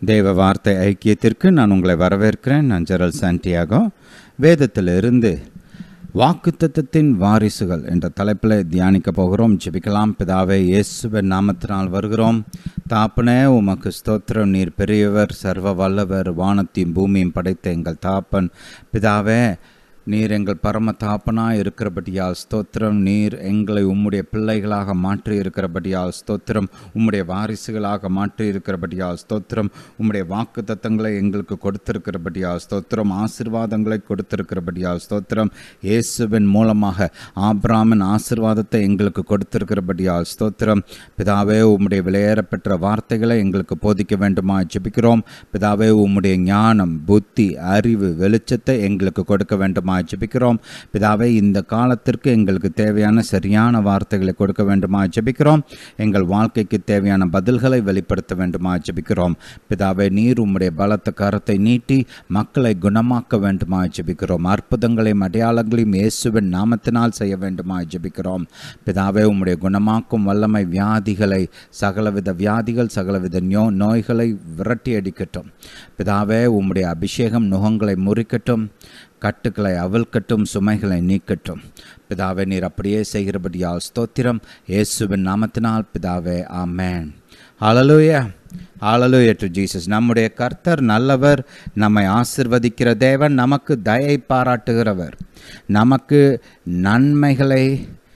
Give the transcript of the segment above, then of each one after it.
தேவ வார்த்தை ஐக்கியத்திற்கு நான் உங்களை வரவேற்கிறேன் நான் ஜெரல் சாண்டியாகோ வேதத்திலிருந்து வாக்குத்தத்தத்தின் வாரிசுகள் என்ற தலைப்பில் தியானிக்க போகிறோம் ஜெபிக்கலாம் பிதாவே இயேசுவின் நாமத்தினால் வருகிறோம் தாப்பனே உமக்கு ஸ்தோத்திரம் நீர் பெரியவர் சர்வ வல்லவர் வானத்தையும் பூமியும் படைத்த எங்கள் தாப்பன் பிதாவே நீர் எங்கள் பரம தாப்பனாய் இருக்கிறபடியால் ஸ்தோத்திரம் நீர் எங்களை உம்முடைய பிள்ளைகளாக மாற்றி இருக்கிறபடியால் ஸ்தோத்திரம் உம்முடைய வாரிசுகளாக மாற்றி இருக்கிறபடியால் ஸ்தோத்திரம் உம்முடைய வாக்கு தத்தங்களை எங்களுக்கு கொடுத்திருக்கிறபடியால் ஸ்தோத்திரம் ஆசிர்வாதங்களை கொடுத்திருக்கிறபடியால் ஸ்தோத்திரம் இயேசுவின் மூலமாக ஆபிராமின் ஆசிர்வாதத்தை எங்களுக்கு கொடுத்திருக்கிறபடியால் ஸ்தோத்திரம் பிதாவே உம்முடைய விலையேறப்பெற்ற வார்த்தைகளை எங்களுக்கு போதிக்க வேண்டுமா ஜெபிக்கிறோம் பிதாவே உம்முடைய ஞானம் புத்தி அறிவு வெளிச்சத்தை எங்களுக்கு கொடுக்க வேண்டுமா ஜெபிக்கிறோம் பிதாவே இந்த காலத்திற்கு எங்களுக்கு தேவையான சரியான வார்த்தைகளை கொடுக்க வேண்டுமா ஜெபிக்கிறோம் எங்கள் வாழ்க்கைக்கு தேவையான பதில்களை வெளிப்படுத்த வேண்டுமா ஜெபிக்கிறோம் பிதாவே நீர் உம்முடைய பலத்த கரத்தை நீட்டி மக்களை குணமாக்க வேண்டுமா ஜெபிக்கிறோம் அற்புதங்களையும் அடையாளங்களையும் இயேசுவின் நாமத்தினால் செய்ய வேண்டுமா ஜெபிக்கிறோம் பிதாவே உம்முடைய குணமாக்கும் வல்லமை வியாதிகளை சகலவித வியாதிகள் சகலவித நோ நோய்களை விரட்டி அடிக்கட்டும் பிதாவே உம்முடைய அபிஷேகம் நுகங்களை முறிக்கட்டும் கட்டுக்களை அவிழ்க்கட்டும் சுமைகளை நீக்கட்டும் பிதாவே நீர் அப்படியே செய்கிறபடியால் ஸ்தோத்திரம் இயேசுவின் நாமத்தினால் பிதாவே ஆமேன் ஹalleluya ஹalleluya டு ஜீசஸ் நம்முடைய கர்த்தர் நல்லவர் நம்மை ஆசிர்வதிக்கிற தேவன் நமக்கு தயை பாராட்டுகிறவர் நமக்கு நன்மைகளை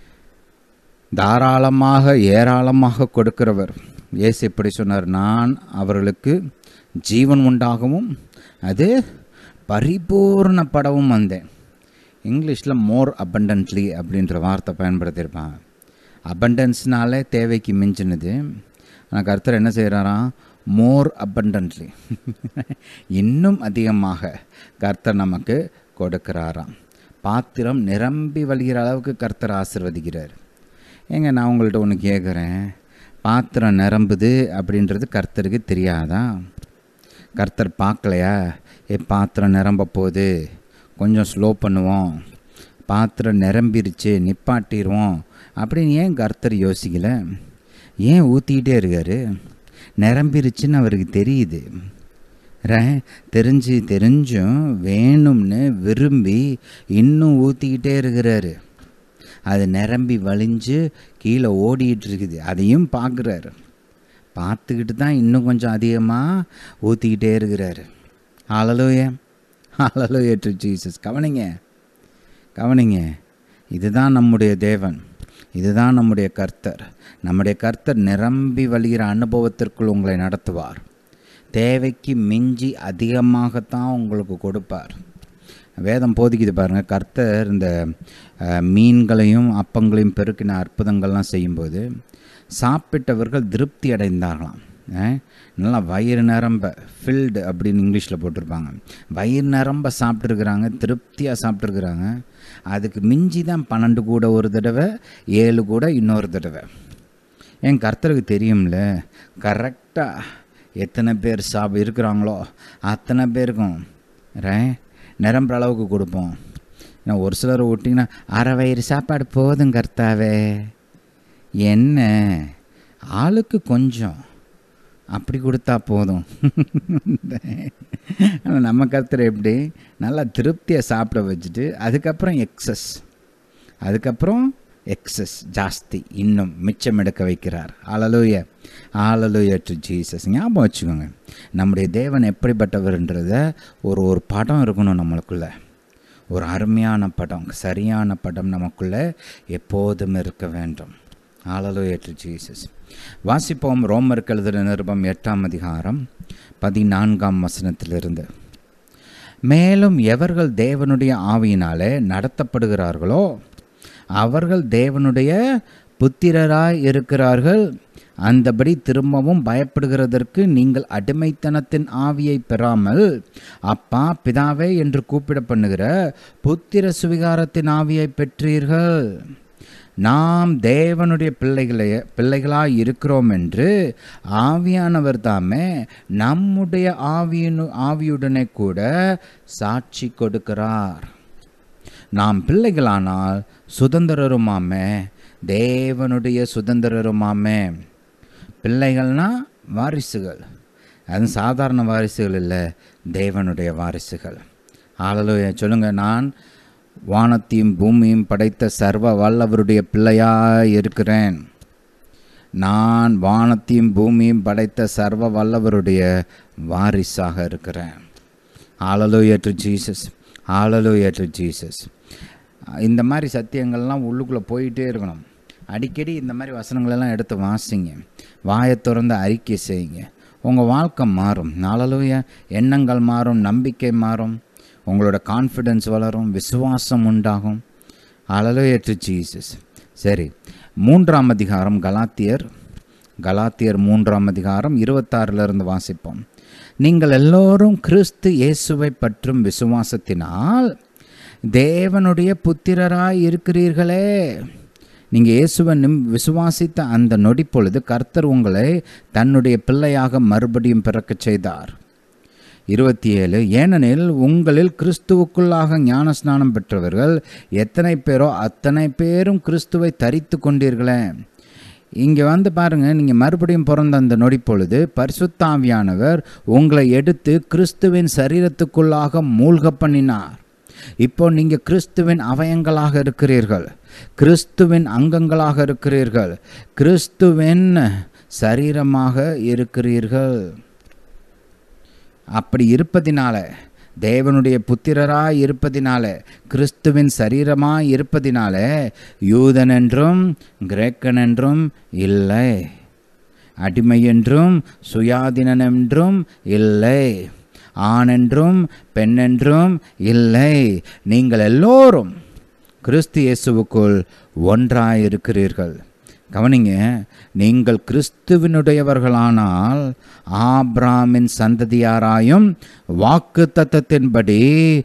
தாராளமாக ஏராளமாக கொடுக்கிறவர் இயேசு இப்படி சொன்னார் நான் அவர்களுக்கு ஜீவன் உண்டாகவும் அது பரிபூர்ணப்படவும் வந்தேன் இங்கிலீஷில் மோர் அபண்டன்ட்லி அப்படின்ற வார்த்தை பயன்படுத்தியிருப்பாங்க அபண்டன்ஸ்னாலே தேவைக்கு மிஞ்சினது ஆனால் கர்த்தர் என்ன செய்கிறாராம் மோர் அபண்டன்ட்லி இன்னும் அதிகமாக கர்த்தர் நமக்கு கொடுக்கிறாராம் பாத்திரம் நிரம்பி வழிகிற அளவுக்கு கர்த்தர் ஆசிர்வதிக்கிறார் ஏங்க நான் உங்கள்கிட்ட ஒன்று கேட்குறேன் பாத்திரம் நிரம்புது அப்படின்றது கர்த்தருக்கு தெரியாதா கர்த்தர் பார்க்கலையா ஏ பாத்திரம் நிரம்ப போகுது கொஞ்சம் ஸ்லோ பண்ணுவோம் பாத்திரம் நிரம்பிருச்சு நிப்பாட்டிடுவோம் அப்படின்னு ஏன் கர்த்தர் யோசிக்கல ஏன் ஊற்றிக்கிட்டே இருக்காரு நிரம்பிருச்சுன்னு அவருக்கு தெரியுது தெரிஞ்சு தெரிஞ்சும் வேணும்னு விரும்பி இன்னும் ஊற்றிக்கிட்டே இருக்கிறாரு அது நிரம்பி வலிஞ்சு கீழே ஓடிட்டு இருக்குது அதையும் பார்க்குறாரு பார்த்துக்கிட்டு தான் இன்னும் கொஞ்சம் அதிகமாக ஊற்றிக்கிட்டே இருக்கிறாரு ஆளலோய ஆளலோய டு ஜீசஸ் கவனிங்க கவனிங்க இதுதான் நம்முடைய தேவன் இதுதான் நம்முடைய கர்த்தர் நம்முடைய கர்த்தர் நிரம்பி வழிகிற அனுபவத்திற்குள் உங்களை நடத்துவார் தேவைக்கு மிஞ்சி அதிகமாகத்தான் உங்களுக்கு கொடுப்பார் வேதம் போதிக்குது பாருங்கள் கர்த்தர் இந்த மீன்களையும் அப்பங்களையும் பெருக்கின அற்புதங்கள்லாம் செய்யும்போது சாப்பிட்டவர்கள் திருப்தி அடைந்தார்களாம் நல்லா வயிறு நிரம்ப ஃபில்டு அப்படின்னு இங்கிலீஷில் போட்டிருப்பாங்க வயிறு நிரம்ப சாப்பிட்ருக்குறாங்க திருப்தியாக சாப்பிட்ருக்குறாங்க அதுக்கு மிஞ்சி தான் பன்னெண்டு கூட ஒரு தடவை ஏழு கூட இன்னொரு தடவை என் கர்த்தருக்கு தெரியும்ல கரெக்டாக எத்தனை பேர் சாப் இருக்கிறாங்களோ அத்தனை பேருக்கும் ரே நிரம்புற அளவுக்கு கொடுப்போம் ஏன்னா ஒரு சிலர் விட்டிங்கன்னா அரை வயிறு சாப்பாடு போதும் கர்த்தாவே என்ன ஆளுக்கு கொஞ்சம் அப்படி கொடுத்தா போதும் ஆனால் நம்ம கருத்துற எப்படி நல்லா திருப்தியாக சாப்பிட வச்சுட்டு அதுக்கப்புறம் எக்ஸஸ் அதுக்கப்புறம் எக்ஸஸ் ஜாஸ்தி இன்னும் மிச்சம் எடுக்க வைக்கிறார் ஆலலூய ஆலலூய டு ஜீசஸ் ஞாபகம் வச்சுக்கோங்க நம்முடைய தேவன் எப்படிப்பட்டவர்ன்றத ஒரு ஒரு படம் இருக்கணும் நம்மளுக்குள்ள ஒரு அருமையான படம் சரியான படம் நமக்குள்ளே எப்போதும் இருக்க வேண்டும் ஆலலூய டு ஜீசஸ் வாசிப்போம் ரோமருக்கு எழுதுகிற நிருபம் எட்டாம் அதிகாரம் பதினான்காம் வசனத்திலிருந்து மேலும் எவர்கள் தேவனுடைய ஆவியினாலே நடத்தப்படுகிறார்களோ அவர்கள் தேவனுடைய புத்திரராய் இருக்கிறார்கள் அந்தபடி திரும்பவும் பயப்படுகிறதற்கு நீங்கள் அடிமைத்தனத்தின் ஆவியை பெறாமல் அப்பா பிதாவே என்று கூப்பிட பண்ணுகிற புத்திர சுவிகாரத்தின் ஆவியை பெற்றீர்கள் நாம் தேவனுடைய பிள்ளைகளே பிள்ளைகளாய் இருக்கிறோம் என்று ஆவியானவர் தாமே நம்முடைய ஆவியின் ஆவியுடனே கூட சாட்சி கொடுக்கிறார் நாம் பிள்ளைகளானால் சுதந்திரருமாமே தேவனுடைய சுதந்திரருமாமே பிள்ளைகள்னா வாரிசுகள் அது சாதாரண வாரிசுகள் இல்லை தேவனுடைய வாரிசுகள் ஆளலூயா சொல்லுங்க நான் வானத்தையும் பூமியும் படைத்த சர்வ வல்லவருடைய பிள்ளையாய் இருக்கிறேன் நான் வானத்தையும் பூமியும் படைத்த சர்வ வல்லவருடைய வாரிசாக இருக்கிறேன் hallelujah to Jesus hallelujah to Jesus இந்த மாதிரி சத்தியங்கள்லாம் உள்ளுக்குள்ளே போயிட்டே இருக்கணும் அடிக்கடி இந்த மாதிரி வசனங்களெல்லாம் எடுத்து வாசிங்க வாயை திறந்து அறிக்கை செய்யுங்க உங்கள் வாழ்க்கை மாறும் நாளலூய எண்ணங்கள் மாறும் நம்பிக்கை மாறும் உங்களோட கான்ஃபிடென்ஸ் வளரும் விசுவாசம் உண்டாகும் அழலூய டு ஜீசஸ் சரி மூன்றாம் அதிகாரம் கலாத்தியர் கலாத்தியர் மூன்றாம் அதிகாரம் இருபத்தாறிலிருந்து வாசிப்போம் நீங்கள் எல்லோரும் கிறிஸ்து இயேசுவை பற்றும் விசுவாசத்தினால் தேவனுடைய புத்திரராய் இருக்கிறீர்களே நீங்கள் இயேசுவை நிம் விசுவாசித்த அந்த நொடி பொழுது கர்த்தர் உங்களை தன்னுடைய பிள்ளையாக மறுபடியும் பிறக்கச் செய்தார் இருபத்தி ஏழு ஏனெனில் உங்களில் கிறிஸ்துவுக்குள்ளாக ஞான ஸ்நானம் பெற்றவர்கள் எத்தனை பேரோ அத்தனை பேரும் கிறிஸ்துவை தரித்து கொண்டீர்களே இங்கே வந்து பாருங்கள் நீங்கள் மறுபடியும் பிறந்த அந்த நொடி பொழுது பரிசுத்தாவியானவர் உங்களை எடுத்து கிறிஸ்துவின் சரீரத்துக்குள்ளாக மூழ்க பண்ணினார் இப்போ நீங்கள் கிறிஸ்துவின் அவயங்களாக இருக்கிறீர்கள் கிறிஸ்துவின் அங்கங்களாக இருக்கிறீர்கள் கிறிஸ்துவின் சரீரமாக இருக்கிறீர்கள் அப்படி இருப்பதினால தேவனுடைய புத்திரராய் இருப்பதினால கிறிஸ்துவின் சரீரமாய் இருப்பதினால யூதன் என்றும் கிரேக்கன் என்றும் இல்லை அடிமை என்றும் சுயாதீனன் என்றும் இல்லை ஆண் என்றும் பெண் என்றும் இல்லை நீங்கள் எல்லோரும் கிறிஸ்து இயேசுவுக்குள் ஒன்றாயிருக்கிறீர்கள் கவனிங்க நீங்கள் கிறிஸ்துவினுடையவர்களானால் ஆப்ராமின் சந்ததியாராயும் வாக்கு தத்தத்தின்படி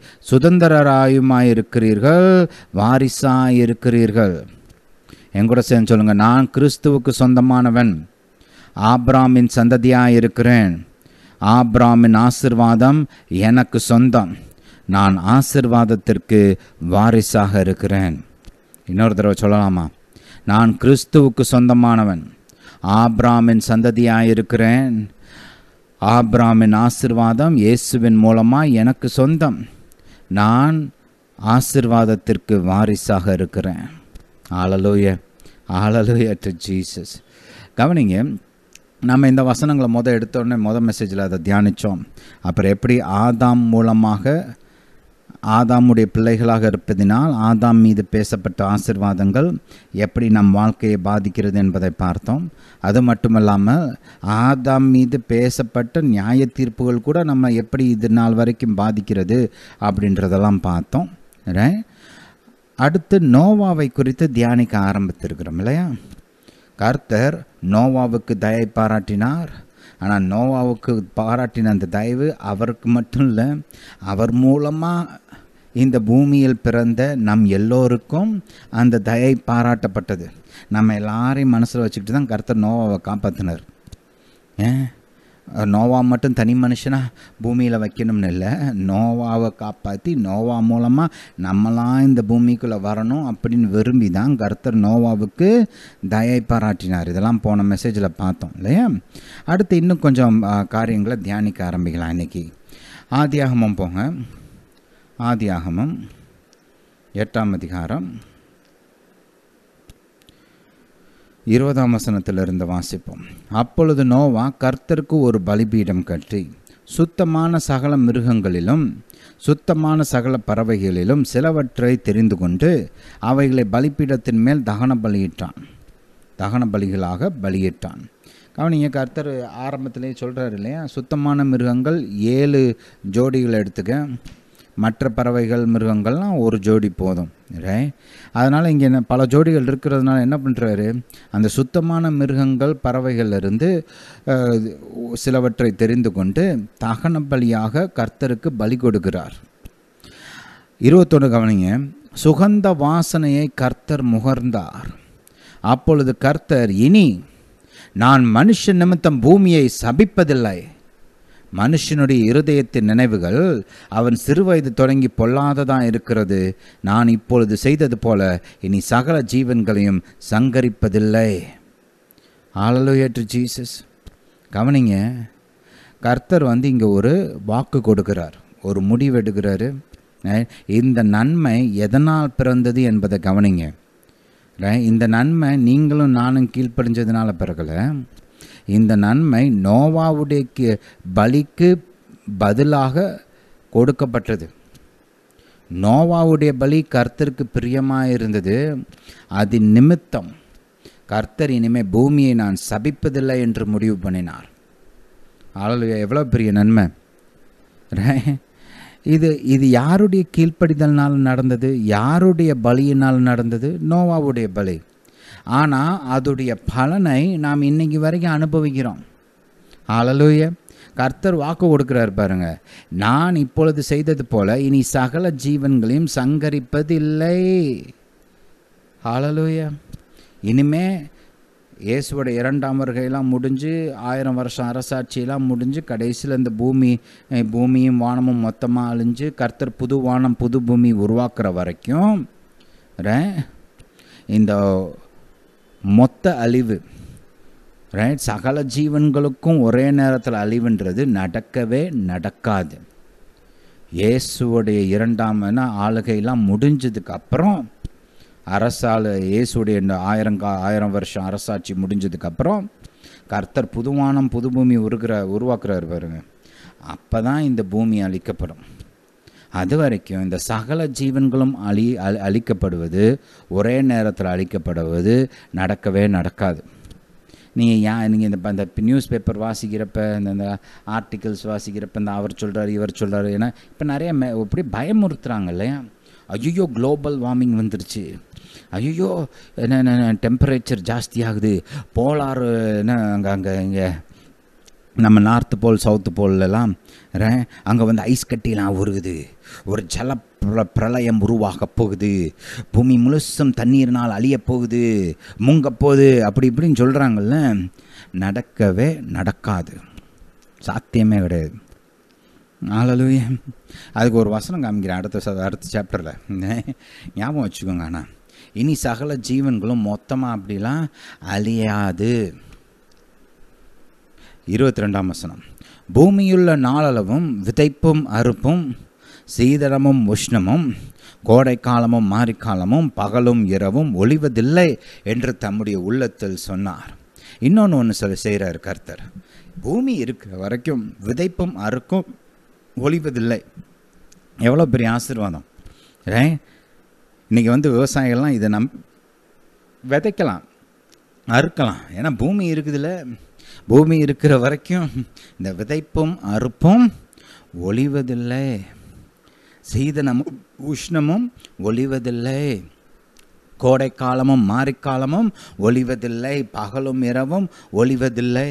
சுதந்திரராயுமாயிருக்கிறீர்கள் வாரிசாயிருக்கிறீர்கள் எங்கூட சேர்ந்து சொல்லுங்க நான் கிறிஸ்துவுக்கு சொந்தமானவன் ஆப்ராமின் சந்ததியாயிருக்கிறேன் ஆப்ராமின் ஆசிர்வாதம் எனக்கு சொந்தம் நான் ஆசிர்வாதத்திற்கு வாரிசாக இருக்கிறேன் இன்னொரு தடவை சொல்லலாமா நான் கிறிஸ்துவுக்கு சொந்தமானவன் ஆப்ராமின் சந்ததியாயிருக்கிறேன் ஆப்ராமின் ஆசிர்வாதம் இயேசுவின் மூலமாக எனக்கு சொந்தம் நான் ஆசிர்வாதத்திற்கு வாரிசாக இருக்கிறேன் ஆளலூய ஆளலூய டு ஜீசஸ் கவனிங்க நம்ம இந்த வசனங்களை முத எடுத்தோடனே முத மெசேஜில் அதை தியானித்தோம் அப்புறம் எப்படி ஆதாம் மூலமாக ஆதாமுடைய பிள்ளைகளாக இருப்பதினால் ஆதாம் மீது பேசப்பட்ட ஆசிர்வாதங்கள் எப்படி நம் வாழ்க்கையை பாதிக்கிறது என்பதை பார்த்தோம் அது மட்டுமல்லாமல் ஆதாம் மீது பேசப்பட்ட நியாய தீர்ப்புகள் கூட நம்ம எப்படி இது நாள் வரைக்கும் பாதிக்கிறது அப்படின்றதெல்லாம் பார்த்தோம் அடுத்து நோவாவை குறித்து தியானிக்க ஆரம்பித்திருக்கிறோம் இல்லையா கர்த்தர் நோவாவுக்கு தயை பாராட்டினார் ஆனால் நோவாவுக்கு பாராட்டின அந்த தயவு அவருக்கு மட்டும் இல்லை அவர் மூலமாக இந்த பூமியில் பிறந்த நம் எல்லோருக்கும் அந்த தயை பாராட்டப்பட்டது நம்ம எல்லாரையும் மனசில் வச்சுக்கிட்டு தான் கர்த்தர் நோவாவை காப்பாற்றினார் ஏன் நோவா மட்டும் தனி மனுஷனாக பூமியில் வைக்கணும்னு இல்லை நோவாவை காப்பாற்றி நோவா மூலமாக நம்மளாம் இந்த பூமிக்குள்ளே வரணும் அப்படின்னு விரும்பி தான் கர்த்தர் நோவாவுக்கு தயை பாராட்டினார் இதெல்லாம் போன மெசேஜில் பார்த்தோம் இல்லையா அடுத்து இன்னும் கொஞ்சம் காரியங்களை தியானிக்க ஆரம்பிக்கலாம் இன்றைக்கி ஆதியாகமம் போங்க ஆதியாகமம் எட்டாம் அதிகாரம் இருபதாம் வசனத்திலிருந்து வாசிப்போம் அப்பொழுது நோவா கர்த்தருக்கு ஒரு பலிபீடம் கட்டி சுத்தமான சகல மிருகங்களிலும் சுத்தமான சகல பறவைகளிலும் சிலவற்றை தெரிந்து கொண்டு அவைகளை பலிபீடத்தின் மேல் தகன பலியிட்டான் தகன பலிகளாக பலியிட்டான் கவனிங்க கர்த்தர் ஆரம்பத்திலே சொல்கிறார் இல்லையா சுத்தமான மிருகங்கள் ஏழு ஜோடிகள் எடுத்துக்க மற்ற பறவைகள் மிருகங்கள்லாம் ஒரு ஜோடி போதும் ரே அதனால் இங்கே என்ன பல ஜோடிகள் இருக்கிறதுனால என்ன பண்ணுறாரு அந்த சுத்தமான மிருகங்கள் பறவைகளிலிருந்து சிலவற்றை தெரிந்து கொண்டு தகன பலியாக கர்த்தருக்கு பலி கொடுக்கிறார் இருபத்தொன்று கவனிங்க சுகந்த வாசனையை கர்த்தர் முகர்ந்தார் அப்பொழுது கர்த்தர் இனி நான் மனுஷ நிமித்தம் பூமியை சபிப்பதில்லை மனுஷனுடைய இருதயத்தின் நினைவுகள் அவன் சிறுவயது தொடங்கி பொல்லாததான் இருக்கிறது நான் இப்பொழுது செய்தது போல இனி சகல ஜீவன்களையும் சங்கரிப்பதில்லை ஆளலுயற்று ஜீசஸ் கவனிங்க கர்த்தர் வந்து இங்கே ஒரு வாக்கு கொடுக்கிறார் ஒரு முடிவு எடுக்கிறாரு அஹ் இந்த நன்மை எதனால் பிறந்தது என்பதை கவனிங்க Right? இந்த நன்மை நீங்களும் நானும் கீழ்ப்படிஞ்சதுனால பிறகலை இந்த நன்மை நோவாவுடைய கி- பலிக்கு பதிலாக கொடுக்கப்பட்டது நோவாவுடைய பலி கர்த்தருக்கு பிரியமாக இருந்தது அது நிமித்தம் கர்த்தர் இனிமே பூமியை நான் சபிப்பதில்லை என்று முடிவு பண்ணினார் ஆளு எவ்வளோ பெரிய நன்மை Right? இது இது யாருடைய கீழ்ப்படிதல்னால் நடந்தது யாருடைய பலியினால் நடந்தது நோவாவுடைய பலி ஆனால் அதோடைய பலனை நாம் இன்னைக்கு வரைக்கும் அனுபவிக்கிறோம் ஆளலூய கர்த்தர் வாக்கு கொடுக்கிறார் பாருங்க நான் இப்பொழுது செய்தது போல இனி சகல ஜீவன்களையும் சங்கரிப்பதில்லை ஆளலூய இனிமே இயேசுவோட இரண்டாம் வருகையெல்லாம் முடிஞ்சு ஆயிரம் வருஷம் அரசாட்சியெல்லாம் முடிஞ்சு கடைசியில் இந்த பூமி அஹ், பூமியும் வானமும் மொத்தமாக அழிஞ்சு கர்த்தர் புது வானம் புது பூமி உருவாக்குற வரைக்கும் right? இந்த மொத்த அழிவு ரைட் சகல ஜீவன்களுக்கும் ஒரே நேரத்தில் அழிவுன்றது நடக்கவே நடக்காது இயேசுவுடைய இரண்டாம் என ஆளுகையெல்லாம் முடிஞ்சதுக்கு அப்புறம் அரசால் இயேசுடைய இந்த ஆயிரம் கா ஆயிரம் வருஷம் அரசாட்சி முடிஞ்சதுக்கு அப்புறம் கர்த்தர் புதுவானம் புது பூமி உருகிற உருவாக்குறாரு பாருங்க அப்போ தான் இந்த பூமி அழிக்கப்படும் அது வரைக்கும் இந்த சகல ஜீவன்களும் அழி அழி- அழிக்கப்படுவது ஒரே நேரத்தில் அழிக்கப்படுவது நடக்கவே நடக்காது நீங்கள் ஏன் நீங்கள் இந்த இந்த நியூஸ் பேப்பர் வாசிக்கிறப்ப இந்த இந்த ஆர்டிகல்ஸ் வாசிக்கிறப்ப இந்த அவர் சொல்கிறார் இவர் சொல்கிறாரு ஏன்னா இப்போ நிறைய மெ இப்படி பயமுறுத்துறாங்க இல்லையா ஐயோ குளோபல் வார்மிங் வந்துருச்சு ஐயோ என்ன என்ன டெம்பரேச்சர் ஜாஸ்தி ஆகுது போலார் என்ன அங்கே அங்கே இங்கே நம்ம நார்த்து போல் சவுத்து போல்லலாம் அங்கே வந்து ஐஸ் கட்டிலாம் உருகுது ஒரு ஜல பிர- பிரளயம் உருவாக போகுது பூமி முழுசும் தண்ணீர்னால் அழியப் போகுது முங்கப் போகுது அப்படி இப்படின்னு சொல்கிறாங்கல்ல நடக்கவே நடக்காது சாத்தியமே கிடையாது ஆளலுய அதுக்கு ஒரு வசனம் காமிக்கிறேன் அடுத்த ச- அடுத்த சாப்டரில் ஞாபகம் வச்சுக்கோங்க ஆனால் இனி சகல ஜீவன்களும் மொத்தமாக அப்படிலாம் அழியாது இருபத்தி ரெண்டாம் வசனம் பூமியுள்ள நாளளவும் விதைப்பும் அறுப்பும் சீதளமும் உஷ்ணமும் கோடைக்காலமும் மாரிக்காலமும் பகலும் இரவும் ஒளிவதில்லை என்று தம்முடைய உள்ளத்தில் சொன்னார் இன்னொன்று ஒன்று சொல்லி செய்கிறார் கர்த்தர் பூமி இருக்கிற வரைக்கும் விதைப்பும் அறுக்கும் ஒளிவதில்லை எவ்வளோ பெரிய ஆசீர்வாதம் ரே இன்றைக்கி வந்து விவசாயிகள்லாம் இதை நம் விதைக்கலாம் அறுக்கலாம் ஏன்னா பூமி இருக்குதுல்ல பூமி இருக்கிற வரைக்கும் இந்த விதைப்பும் அறுப்பும் ஒளிவதில்லை சீதனமும் உஷ்ணமும் ஒளிவதில்லை கோடைக்காலமும் மாரிக்காலமும் ஒளிவதில்லை பகலும் இரவும் ஒளிவதில்லை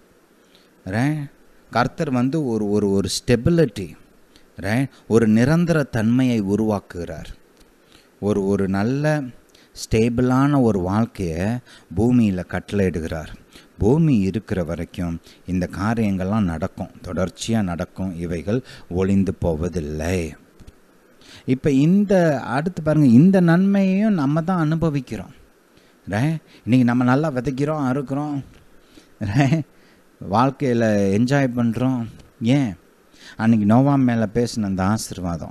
ரே கர்த்தர் வந்து ஒரு ஒரு ஒரு ஸ்டெபிலிட்டி ரே ஒரு நிரந்தர தன்மையை உருவாக்குகிறார் ஒரு ஒரு நல்ல ஸ்டேபிளான ஒரு வாழ்க்கையை பூமியில் கட்டளையிடுகிறார் பூமி இருக்கிற வரைக்கும் இந்த காரியங்கள்லாம் நடக்கும் தொடர்ச்சியாக நடக்கும் இவைகள் ஒளிந்து போவதில்லை இப்போ இந்த அடுத்து பாருங்கள் இந்த நன்மையையும் நம்ம தான் அனுபவிக்கிறோம் ரே இன்றைக்கி நம்ம நல்லா விதைக்கிறோம் அறுக்கிறோம் ரே வாழ்க்கையில் என்ஜாய் பண்ணுறோம் ஏன் அன்னைக்கு நோவா மேலே பேசின அந்த ஆசீர்வாதம்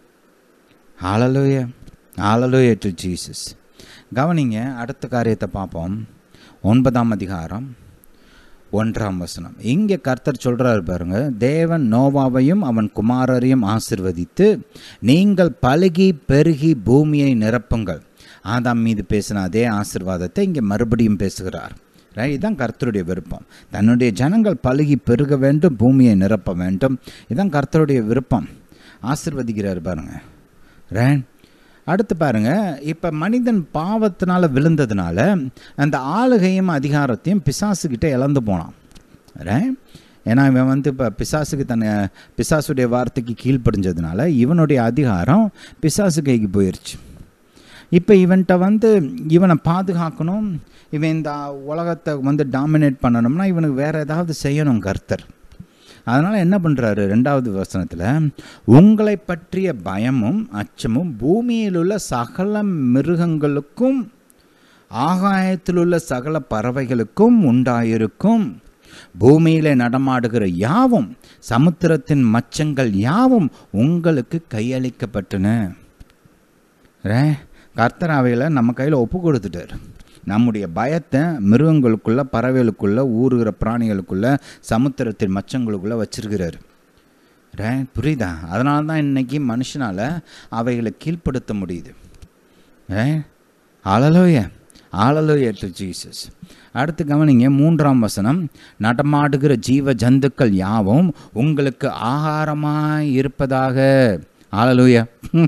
ஆளலூய ஆளலூய டு ஜீசஸ் கவனிங்க அடுத்த காரியத்தை பார்ப்போம் ஒன்பதாம் அதிகாரம் ஒன்றாம் வசனம் இங்கே கர்த்தர் சொல்கிறாரு பாருங்க தேவன் நோவாவையும் அவன் குமாரரையும் ஆசிர்வதித்து நீங்கள் பழுகி பெருகி பூமியை நிரப்புங்கள் ஆதாம் மீது பேசின அதே ஆசிர்வாதத்தை இங்கே மறுபடியும் பேசுகிறார் ரைட் இதுதான் கர்த்தருடைய விருப்பம் தன்னுடைய ஜனங்கள் பழுகி பெருக வேண்டும் பூமியை நிரப்ப வேண்டும் இதுதான் கர்த்தருடைய விருப்பம் ஆசிர்வதிக்கிறார் பாருங்க ரைட் அடுத்து பாருங்க இப்போ மனிதன் பாவத்தினால விழுந்ததுனால அந்த ஆளுகையும் அதிகாரத்தையும் பிசாசுக்கிட்ட இழந்து போனான் ரைட் ஏன்னா இவன் வந்து இப்போ பிசாசுக்கு தன்னை பிசாசுடைய வார்த்தைக்கு கீழ்ப்படிஞ்சதுனால இவனுடைய அதிகாரம் பிசாசு கைக்கு போயிடுச்சு இப்போ இவன்கிட்ட வந்து இவனை பாதுகாக்கணும் இவன் இந்த உலகத்தை வந்து டாமினேட் பண்ணணும்னா இவனுக்கு வேற ஏதாவது செய்யணும் கர்த்தர் அதனால் என்ன பண்ணுறாரு ரெண்டாவது வசனத்தில் உங்களை பற்றிய பயமும் அச்சமும் பூமியில் உள்ள சகல மிருகங்களுக்கும் ஆகாயத்தில் உள்ள சகல பறவைகளுக்கும் உண்டாயிருக்கும் பூமியிலே நடமாடுகிற யாவும் சமுத்திரத்தின் மச்சங்கள் யாவும் உங்களுக்கு கையளிக்கப்பட்டன ரே கர்த்தர் அவையில் நம்ம கையில் ஒப்பு கொடுத்துட்டார் நம்முடைய பயத்தை மிருகங்களுக்குள்ள பறவைகளுக்குள்ள ஊறுகிற பிராணிகளுக்குள்ள சமுத்திரத்தின் மச்சங்களுக்குள்ள வச்சிருக்கிறார் ரே புரியுதா அதனால தான் இன்னைக்கு மனுஷனால் அவைகளை கீழ்ப்படுத்த முடியுது ஏ ஆளலோய ஆளலோய டு ஜீசஸ் அடுத்து கவனிங்க மூன்றாம் வசனம் நடமாடுகிற ஜீவ ஜந்துக்கள் யாவும் உங்களுக்கு ஆகாரமாய் இருப்பதாக ஆளலோய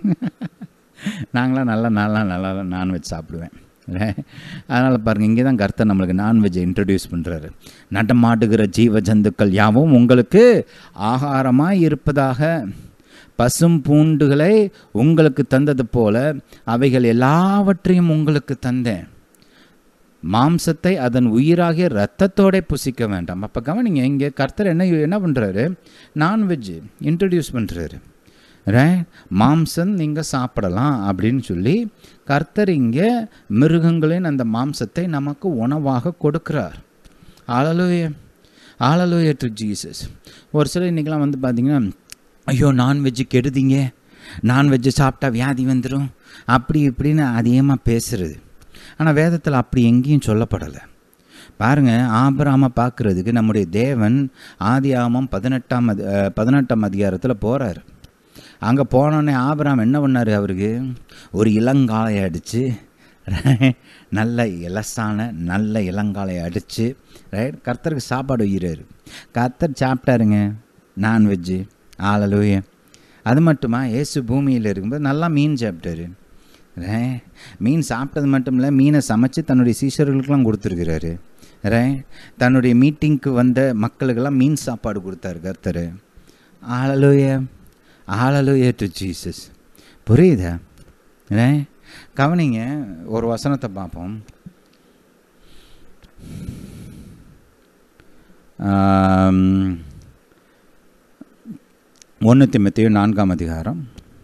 நாங்களாம் நல்லா நல்லா நல்லா நான்வெஜ் சாப்பிடுவேன் அதனால் பாருங்கள் இங்கே தான் கர்த்தர் நம்மளுக்கு நான்வெஜ்ஜை இன்ட்ரடியூஸ் பண்ணுறாரு நடமாடுகிற ஜீவ ஜந்துக்கள் யாவும் உங்களுக்கு ஆகாரமாய் இருப்பதாக பசும் பூண்டுகளை உங்களுக்கு தந்தது போல அவைகள் எல்லாவற்றையும் உங்களுக்கு தந்தேன் மாம்சத்தை அதன் உயிராகிய ரத்தத்தோட புசிக்க வேண்டாம் அப்போ கவனிங்க இங்கே கர்த்தர் என்ன என்ன பண்ணுறாரு நான்வெஜ் இன்ட்ரடியூஸ் பண்ணுறாரு ரே மாம்சம் நீங்கள் சாப்பிடலாம் அப்படின்னு சொல்லி கர்த்தர் இங்கே மிருகங்களின் அந்த மாம்சத்தை நமக்கு உணவாக கொடுக்கிறார் ஆளலோய ஆளலோய டு ஜீசஸ் ஒரு சிலர் இன்றைக்கெலாம் வந்து பார்த்திங்கன்னா ஐயோ நான்வெஜ்ஜு கெடுதிங்க நான்வெஜ்ஜு சாப்பிட்டா வியாதி வந்துடும் அப்படி இப்படின்னு அதிகமாக பேசுகிறது ஆனால் வேதத்தில் அப்படி எங்கேயும் சொல்லப்படலை பாருங்கள் ஆபராம பார்க்குறதுக்கு நம்முடைய தேவன் ஆதி ஆமம் பதினெட்டாம் அதி பதினெட்டாம் அதிகாரத்தில் போகிறார் அங்கே போனோடனே ஆபராம் என்ன பண்ணார் அவருக்கு ஒரு இளங்காலை அடித்து நல்ல இலசான நல்ல இளங்காலை அடித்து ரைட் கர்த்தருக்கு சாப்பாடு வைக்கிறாரு கர்த்தர் சாப்பிட்டாருங்க நான்வெஜ்ஜு ஆளலூய அது மட்டுமா ஏசு பூமியில் இருக்கும்போது நல்லா மீன் சாப்பிட்டாரு மீன் சாப்பிட்டது மட்டும் இல்லை மீனை சமைச்சு தன்னுடைய சீஷர்களுக்கெல்லாம் கொடுத்துருக்கிறாரு ரே தன்னுடைய மீட்டிங்க்கு வந்த மக்களுக்கெல்லாம் மீன் சாப்பாடு கொடுத்தாரு கர்த்தர் ஆளலூய ஆளலூய டு ஜீசஸ் புரியுதா ரே கவனிங்க ஒரு வசனத்தை பார்ப்போம் ஒன்று திமத்தையோ நான்காம் அதிகாரம்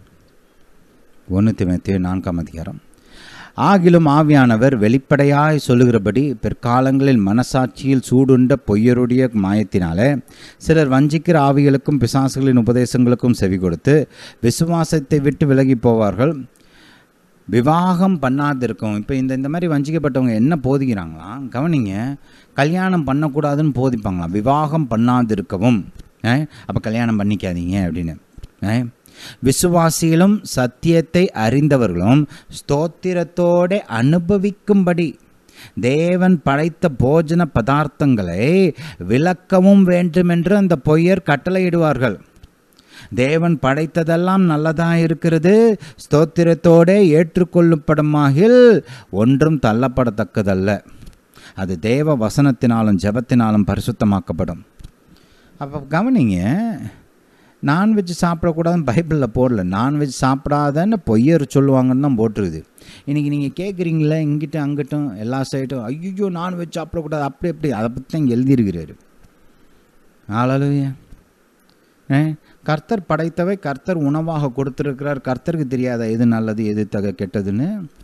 ஒன்று திமத்தையோ நான்காம் அதிகாரம் ஆகிலும் ஆவியானவர் வெளிப்படையாய் சொல்லுகிறபடி பிற்காலங்களில் மனசாட்சியில் சூடுண்ட பொய்யருடைய மாயத்தினால சிலர் வஞ்சிக்கிற ஆவிகளுக்கும் பிசாசுகளின் உபதேசங்களுக்கும் செவி கொடுத்து விசுவாசத்தை விட்டு விலகி போவார்கள் விவாகம் பண்ணாதிருக்கும் இப்போ இந்த இந்த மாதிரி வஞ்சிக்கப்பட்டவங்க என்ன போதிக்கிறாங்களாம் கவனிங்க கல்யாணம் பண்ணக்கூடாதுன்னு போதிப்பாங்களாம் விவாகம் பண்ணாதிருக்கவும் அப்போ கல்யாணம் பண்ணிக்காதீங்க அப்படின்னு விசுவாசிகளும் சத்தியத்தை அறிந்தவர்களும் ஸ்தோத்திரத்தோடு அனுபவிக்கும்படி தேவன் படைத்த போஜன பதார்த்தங்களை விளக்கவும் வேண்டுமென்று அந்த பொய்யர் கட்டளையிடுவார்கள் தேவன் படைத்ததெல்லாம் நல்லதாக இருக்கிறது ஸ்தோத்திரத்தோடு ஏற்றுக்கொள்ளப்படுமாகில் ஒன்றும் தள்ளப்படத்தக்கதல்ல அது தேவ வசனத்தினாலும் ஜபத்தினாலும் பரிசுத்தமாக்கப்படும் அப்போ கவனிங்க நான்வெஜ் சாப்பிடக்கூடாதுன்னு பைபிளில் போடல நான்வெஜ் சாப்பிடாதன்னு பொய்யர் சொல்லுவாங்கன்னு தான் போட்டிருக்குது இன்றைக்கி நீங்கள் கேட்குறீங்களே இங்கிட்ட அங்கிட்டும் எல்லா சைடும் ஐயோ நான்வெஜ் சாப்பிடக்கூடாது அப்படி எப்படி அதை பற்றி தான் எழுதியிருக்கிறாரு ஆளாலுய ஏ கர்த்தர் படைத்தவை கர்த்தர் உணவாக கொடுத்துருக்கிறார் கர்த்தருக்கு தெரியாத எது நல்லது எது தக கெட்டதுன்னு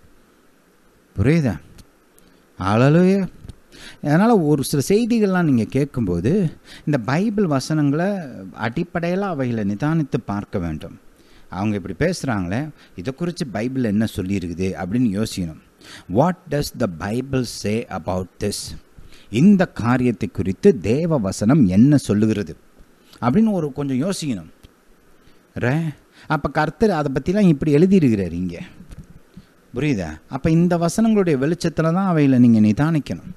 புரியுதா ஆளாலுய அதனால் ஒரு சில செய்திகள்லாம் நீங்கள் கேட்கும்போது இந்த பைபிள் வசனங்களை அடிப்படையில் அவைகளை நிதானித்து பார்க்க வேண்டும் அவங்க இப்படி பேசுகிறாங்களே இதை குறித்து பைபிள் என்ன சொல்லியிருக்குது அப்படின்னு யோசிக்கணும் what does the Bible say about this இந்த காரியத்தை குறித்து தேவ வசனம் என்ன சொல்லுகிறது அப்படின்னு ஒரு கொஞ்சம் யோசிக்கணும் ரே அப்போ கர்த்தர் அதை பற்றிலாம் இப்படி எழுதியிருக்கிறார் இங்கே புரியுதா அப்போ இந்த வசனங்களுடைய வெளிச்சத்தில் தான் அவைகளை நீங்கள் நிதானிக்கணும்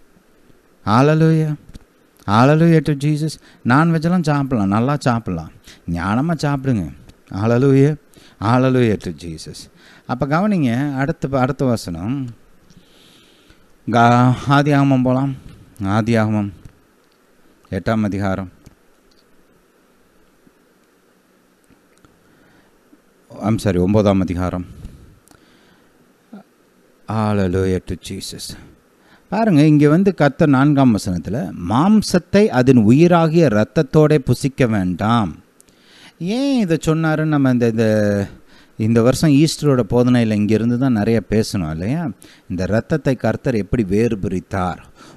ஆளலூய ஆளலூய டு ஜீசஸ் நான்வெஜ்லாம் சாப்பிட்லாம் நல்லா சாப்பிட்லாம் ஞானமாக சாப்பிடுங்க ஆளலூய ஆளலூய டு ஜீசஸ் அப்போ கவனிங்க அடுத்த அடுத்த வசனம் கா ஆதி ஆகமம் போகலாம் ஆதி ஆகமம் எட்டாம் அதிகாரம் ஐம் சாரி ஒம்போதாம் அதிகாரம் ஆளலூய டு ஜீசஸ் பாருங்க இங்கே வந்து கத்த நான்காம் வசனத்தில் மாம்சத்தை அதன் உயிராகிய இரத்தத்தோட புசிக்க வேண்டாம் ஏன் இதை சொன்னாருன்னு நம்ம இந்த இந்த இந்த வருஷம் ஈஸ்டரோட போதனையில் இங்கேருந்து தான் நிறைய பேசணும் இல்லையா இந்த இரத்தத்தை கர்த்தர் எப்படி வேறு பிரித்தார்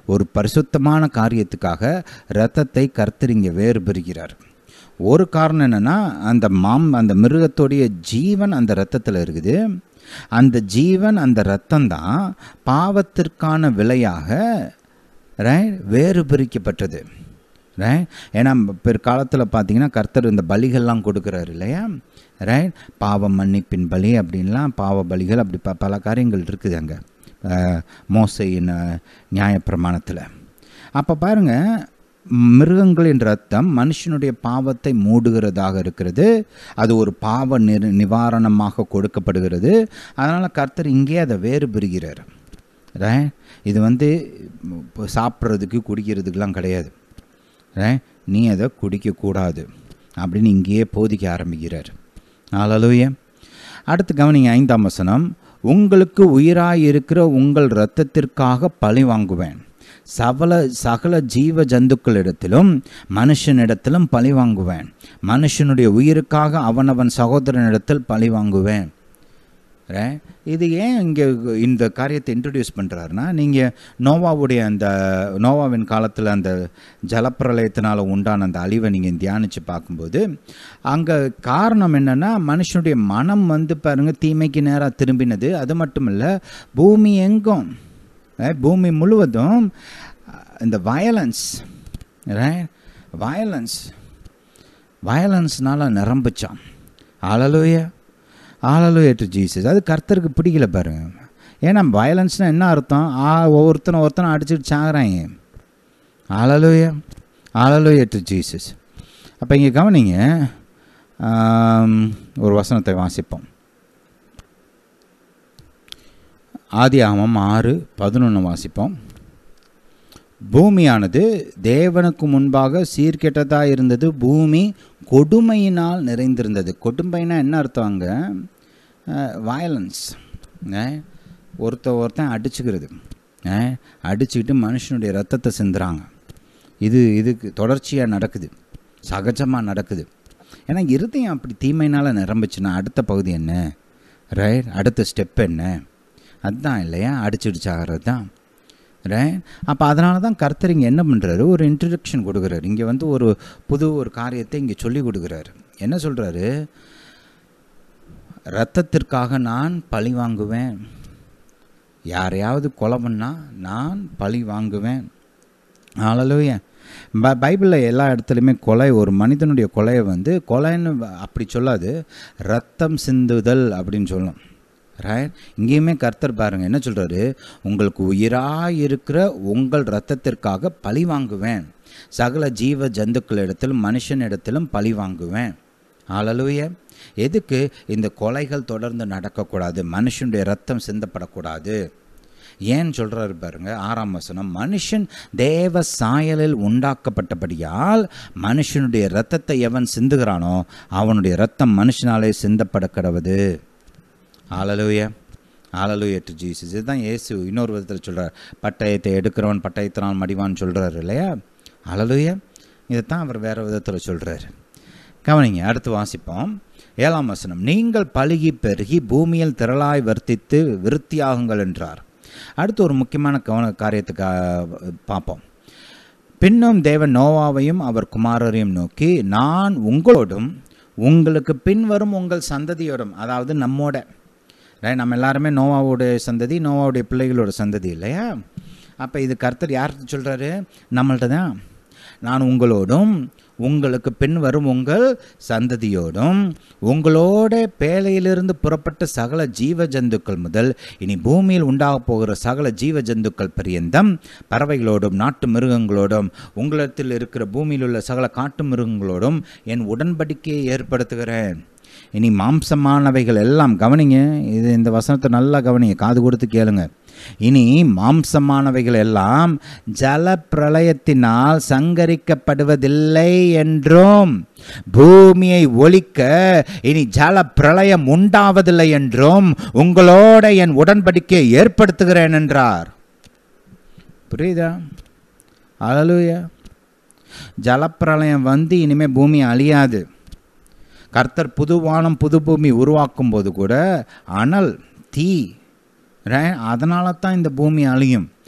ஒரு பரிசுத்தமான காரியத்துக்காக இரத்தத்தை கர்த்தர் இங்கே வேறு பிரிக்கிறார் ஒரு காரணம் என்னென்னா அந்த மாம் அந்த மிருகத்துடைய ஜீவன் அந்த இரத்தத்தில் இருக்குது அந்த ஜீவன் அந்த இரத்தம் தான் பாவத்திற்கான விலையாக ரைட் வேறு பிரிக்கப்பட்டது ரைட் ஏன்னா பிற்காலத்தில் பார்த்தீங்கன்னா கர்த்தர் இந்த பலிகள்லாம் கொடுக்குறாரு இல்லையா ரைட் பாவ மன்னிப்பின் பலி அப்படின்லாம் பாவ பலிகள் அப்படி ப பல காரியங்கள் இருக்குது அங்கே மோசையின் நியாயப்பிரமாணத்தில் அப்போ பாருங்கள் மிருகங்களின் ரத்தம் மனுஷனுடைய பாவத்தை மூடுகிறதாக இருக்கிறது அது ஒரு பாவ நிர் நிவாரணமாக கொடுக்கப்படுகிறது அதனால் கர்த்தர் இங்கே அதை வேறு பிரிகிறார் ரைட் இது வந்து சாப்பிட்றதுக்கு குடிக்கிறதுக்கெலாம் கிடையாது ரைட் நீ அதை குடிக்கக்கூடாது அப்படின்னு இங்கேயே போதிக்க ஆரம்பிக்கிறார் ஆளலுய அடுத்து கவனிங்க ஐந்தாம் வசனம் உங்களுக்கு உயிராயிருக்கிற உங்கள் இரத்தத்திற்காக பழி வாங்குவேன் சகல சகல ஜீவ ஜந்துக்களிடத்திலும் மனுஷனிடத்திலும் பழி வாங்குவேன் மனுஷனுடைய உயிருக்காக அவனவன் சகோதரனிடத்தில் பழி வாங்குவேன் இது ஏன் இங்கே இந்த காரியத்தை இன்ட்ரடியூஸ் பண்ணுறாருன்னா நீங்கள் நோவாவுடைய அந்த நோவாவின் காலத்தில் அந்த ஜலப்பிரளயத்தினால் உண்டான அந்த அழிவை நீங்கள் தியானித்து பார்க்கும்போது அங்கே காரணம் என்னென்னா மனுஷனுடைய மனம் வந்து பாருங்கள் தீமைக்கு நேராக திரும்பினது அது மட்டும் இல்லை பூமி எங்கும் பூமி முழுவதும் இந்த வயலன்ஸ் வயலன்ஸ் வயலன்ஸ்னால் நிரம்பிச்சான் அழலுய ஆளலுய டு ஜீசஸ் அது கர்த்தருக்கு பிடிக்கல பாருங்க ஏன்னா வயலன்ஸ்னால் என்ன அர்த்தம் ஆ ஒவ்வொருத்தனை ஒருத்தனை அடிச்சுட்டு சாகுறாங்க ஆளலுய ஆளலுய டு ஜீசஸ் அப்போ இங்கே கவனிங்க ஒரு வசனத்தை வாசிப்போம் ஆதி ஆமம் ஆறு பதினொன்று வாசிப்போம் பூமியானது தேவனுக்கு முன்பாக சீர்கெட்டதாக இருந்தது பூமி கொடுமையினால் நிறைந்திருந்தது கொடுமைனா என்ன அர்த்தம் அங்கே வயலன்ஸ் ஒருத்த ஒருத்தன் அடிச்சுக்கிறது அடிச்சுக்கிட்டு மனுஷனுடைய ரத்தத்தை சிந்துறாங்க இது இதுக்கு தொடர்ச்சியாக நடக்குது சகஜமாக நடக்குது ஏன்னா இருதயம் அப்படி தீமையினால் நிரம்பிச்சுன்னா அடுத்த பகுதி என்ன ரைட் அடுத்த ஸ்டெப் என்ன அதுதான் இல்லையா அடிச்சுடிச்சாகிறது தான் ரைட் அப்போ அதனால தான் கர்த்தர் இங்கே என்ன பண்ணுறாரு ஒரு இன்ட்ரடக்ஷன் கொடுக்குறாரு இங்கே வந்து ஒரு புது ஒரு காரியத்தை இங்கே சொல்லி கொடுக்குறாரு என்ன சொல்கிறாரு ரத்தத்திற்காக நான் பழி வாங்குவேன் யாரையாவது கொலை பண்ணால் நான் பழி வாங்குவேன் ஆளலூய ப பைபிளில் எல்லா இடத்துலையுமே கொலை ஒரு மனிதனுடைய கொலையை வந்து கொலைன்னு அப்படி சொல்லாது ரத்தம் சிந்துதல் அப்படின்னு சொல்லும் ரைட் இங்கேயுமே கர்த்தர் பாருங்க என்ன சொல்கிறாரு உங்களுக்கு உயிராக இருக்கிற உங்கள் ரத்தத்திற்காக பழி வாங்குவேன் சகல ஜீவ ஜந்துக்களிடத்திலும் மனுஷனிடத்திலும் பழி வாங்குவேன் ஆளலுய எதுக்கு இந்த கொலைகள் தொடர்ந்து நடக்கக்கூடாது மனுஷனுடைய ரத்தம் சிந்தப்படக்கூடாது ஏன் சொல்கிறாரு பாருங்க ஆறாம் வசனம் மனுஷன் தேவ சாயலில் உண்டாக்கப்பட்டபடியால் மனுஷனுடைய ரத்தத்தை எவன் சிந்துகிறானோ அவனுடைய ரத்தம் மனுஷனாலே சிந்தப்பட கிடவது ஆலலூய ஆலலூய டு ஜீசஸ் இதுதான் இயேசு இன்னொரு விதத்தில் சொல்கிறார் பட்டயத்தை எடுக்கிறவன் பட்டயத்தினால் மடிவான்னு சொல்கிறாரு இல்லையா ஆலலூய இதைத்தான் அவர் வேறு விதத்தில் சொல்கிறார் கவனிங்க அடுத்து வாசிப்போம் ஏழாம் வசனம் நீங்கள் பழுகி பெருகி பூமியில் திரளாய் வர்த்தித்து விருத்தியாகுங்கள் என்றார் அடுத்து ஒரு முக்கியமான கவன காரியத்துக்கு பார்ப்போம் பின்னும் தேவன் நோவாவையும் அவர் குமாரரையும் நோக்கி நான் உங்களோடும் உங்களுக்கு பின்வரும் உங்கள் சந்ததியோடும் அதாவது நம்மோட நம்ம எல்லாருமே நோவாவுடைய சந்ததி நோவாவுடைய பிள்ளைகளோட சந்ததி இல்லையா அப்போ இது கர்த்தர் யார்கிட்ட சொல்கிறாரு நம்மள்ட்ட தான் நான் உங்களோடும் உங்களுக்கு பின் வரும் உங்கள் சந்ததியோடும் உங்களோட பேழையிலிருந்து புறப்பட்ட சகல ஜீவ ஜந்துக்கள் முதல் இனி பூமியில் உண்டாக போகிற சகல ஜீவ ஜந்துக்கள் பரியந்தம் பறவைகளோடும் நாட்டு மிருகங்களோடும் உங்களிடத்தில் இருக்கிற பூமியில் உள்ள சகல காட்டு மிருகங்களோடும் என் உடன்படிக்கையை ஏற்படுத்துகிறேன் இனி மாம்சமானவைகள் எல்லாம் கவனிங்க இது இந்த வசனத்தை நல்லா கவனிங்க காது கொடுத்து கேளுங்க இனி மாம்சமானவைகள் எல்லாம் ஜல பிரளயத்தினால் சங்கரிக்கப்படுவதில்லை என்றும் பூமியை ஒழிக்க இனி ஜல பிரளயம் உண்டாவதில்லை என்றும் உங்களோட என் உடன்படிக்கையை ஏற்படுத்துகிறேன் என்றார் புரியுதா அழலுயா ஜலப்பிரளயம் வந்து இனிமேல் பூமி அழியாது கர்த்தர் புது வானம் புது பூமி உருவாக்கும் போது கூட அனல் தீ அதனால தான் இந்த பூமி அழியும்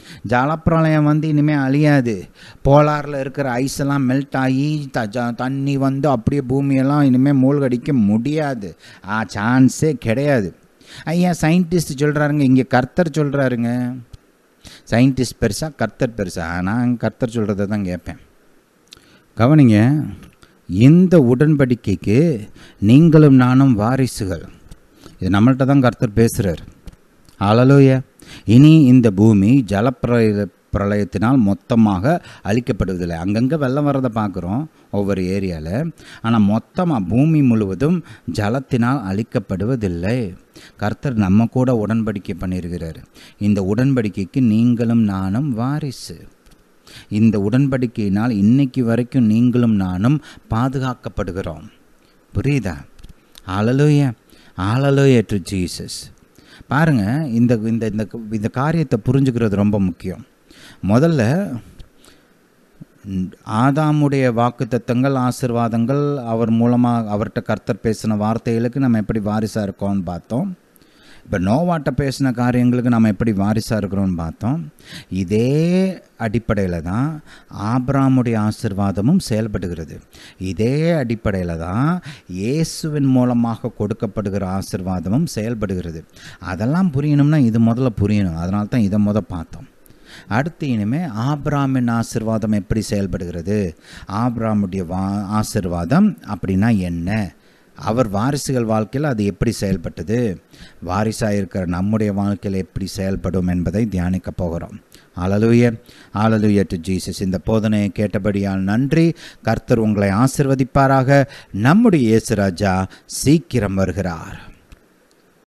ஜலப்பிரளயம் வந்து இனிமேல் அழியாது போலாரில் இருக்கிற ஐஸ் எல்லாம் மெல்ட் ஆகி த ஜ- தண்ணி வந்து அப்படியே பூமியெல்லாம் இனிமேல் மூழ்கடிக்க முடியாது ஆ சான்ஸே கிடையாது ஐயா சயின்டிஸ்ட் சொல்கிறாருங்க இங்கே கர்த்தர் சொல்கிறாருங்க சயின்டிஸ்ட் பெருசா கர்த்தர் பெருசா நான் கர்த்தர் சொல்கிறத தான் கேட்பேன் கவனிங்க இந்த உடன்படிக்கைக்கு நீங்களும் நானும் வாரிசுகள் இது நம்மள்ட்ட தான் கர்த்தர் பேசுகிறார் அலலோய இனி இந்த பூமி ஜலப்பிரளய பிரளயத்தினால் மொத்தமாக அழிக்கப்படுவதில்லை அங்கங்கே வெள்ளம் வரதை பார்க்குறோம் ஒவ்வொரு ஏரியாவில் ஆனால் மொத்தமாக பூமி முழுவதும் ஜலத்தினால் அழிக்கப்படுவதில்லை கர்த்தர் நம்ம கூட உடன்படிக்கை பண்ணியிருக்கிறார் இந்த உடன்படிக்கைக்கு நீங்களும் நானும் வாரிசு இந்த உடன்படிக்கையினால் இன்னைக்கு வரைக்கும் நீங்களும் நானும் பாதுகாக்கப்படுகிறோம் புரியுதா ஆலலோய ஆலலோய டு ஜீசஸ் பாருங்க இந்த இந்த இந்த இந்த காரியத்தை புரிஞ்சுக்கிறது ரொம்ப முக்கியம் முதல்ல ம், ஆதாமுடைய வாக்குத்தத்தங்கள் ஆசிர்வாதங்கள் அவர் மூலமாக அவர்கிட்ட கர்த்தர் பேசின வார்த்தைகளுக்கு நம்ம எப்படி வாரிசாக இருக்கோம்னு பார்த்தோம் இப்போ நோவாட்ட பேசின காரியங்களுக்கு நம்ம எப்படி வாரிசாக இருக்கிறோம்னு பார்த்தோம் இதே அடிப்படையில் தான் ஆபிராமுடைய ஆசிர்வாதமும் செயல்படுகிறது இதே அடிப்படையில் தான் இயேசுவின் மூலமாக கொடுக்கப்படுகிற ஆசிர்வாதமும் செயல்படுகிறது அதெல்லாம் புரியணும்னா இது முதல்ல புரியணும் அதனால தான் இதை முத பார்த்தோம் அடுத்து இனிமே ஆபிராமின் ஆசிர்வாதம் எப்படி செயல்படுகிறது ஆபிராமுடைய வா ஆசிர்வாதம் அப்படின்னா என்ன அவர் வாரிசுகள் வாழ்க்கையில் அது எப்படி செயல்பட்டது வாரிசாக இருக்கிற நம்முடைய வாழ்க்கையில் எப்படி செயல்படும் என்பதை தியானிக்க போகிறோம் ஆலலுய ஆலலுய டு ஜீசஸ் இந்த போதனையை கேட்டபடியால் நன்றி கர்த்தர் உங்களை ஆசிர்வதிப்பாராக நம்முடைய இயேசு ராஜா சீக்கிரம் வருகிறார்